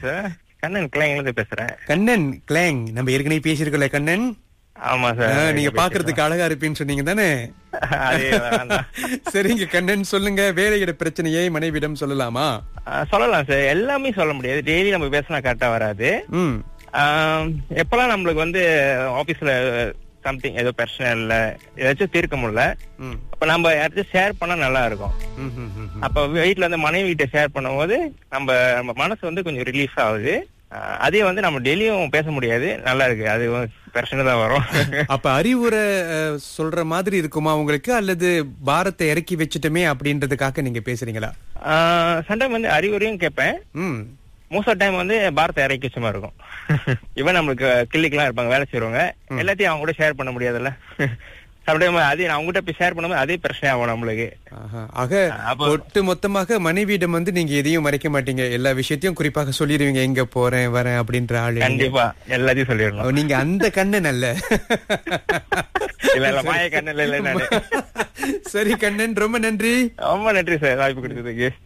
Sir Kannan கிளைங்ல இருந்து பேசுறேன் கண்ணன் கிளாங் நம்ம ஏற்கனவே பேசியிருக்கோம்ல கண்ணன் ஆமா ஆ, சார் நீங்க பாக்குறதுக்கு அழகா இருப்பீன்னு சொன்னீங்க தானே அதே தான். சரிங்க கண்ணன் சொல்லுங்க வேலையிட பிரச்சனையை மனைவிடம் சொல்லலாமா ஆ, சொல்லலாம் சார் எல்லாமே சொல்ல முடியாது டெய்லி நம்ம பேசினா கரெக்டா வராது ம் ஆம், எப்பெல்லாம் நம்மளுக்கு வந்து ஆபீஸ்ல சம்திங் ஏதோ பிரச்சனை இல்ல ஏதாச்சும் தீர்க்க முடியல ம் அப்ப நம்ம யாராச்சும் ஷேர் பண்ணா நல்லா இருக்கும் ம், ம், ம், ம். அப்ப வீட்ல வந்து மனைவி கிட்ட ஷேர் பண்ணும்போது நம்ம நம்ம மனசு வந்து கொஞ்சம் ரிலீஃப் ஆகுது ஆ, அதே வந்து நம்ம டெய்லியும் பேச முடியாது நல்லா இருக்கு அது பிரச்சனை தான் வரும் அப்ப அறிவுரை அஹ், சொல்ற மாதிரி இருக்குமா உங்களுக்கு அல்லது பாரத்தை இறக்கி வச்சுட்டுமே அப்படின்றதுக்காக நீங்க பேசுறீங்களா சண்டைம் வந்து அறிவுரையும் கேட்பேன் ம் மோஸ்ட் ஆஃப் டைம் வந்து பாரத்தை இறக்கி வச்ச மாதிரி இருக்கும் இவன் நம்மளுக்கு கிளிக்கெல்லாம் இருப்பாங்க வேலை செய்றவங்க எல்லாத்தையும் அவங்க கூட ஷேர் பண்ண முடியாதுல்ல சம்டைம் அதே நான் அவங்ககிட்ட போய் ஷேர் பண்ணும்போது அதே பிரச்சனை ஆகும் நம்மளுக்கு ஆஹா. ஆக அப்போ- ஒட்டு மொத்தமாக மனைவியிடம் வந்து நீங்க எதையும் மறைக்க மாட்டீங்க எல்லா விஷயத்தையும் குறிப்பாக சொல்லிடுவீங்க எங்க போறேன் வரேன் அப்படின்ற ஆளு நீங்க. கண்டிப்பா எல்லாத்தையும் ஓ, சொல்லிடணும் நீங்க அந்த கண்ணன் அல்ல இல்ல இல்ல மாய கண்ணில் இல்ல நானு சரி கண்ணன் ரொம்ப நன்றி ரொம்ப நன்றி சார் வாய்ப்பு கொடுத்ததுக்கு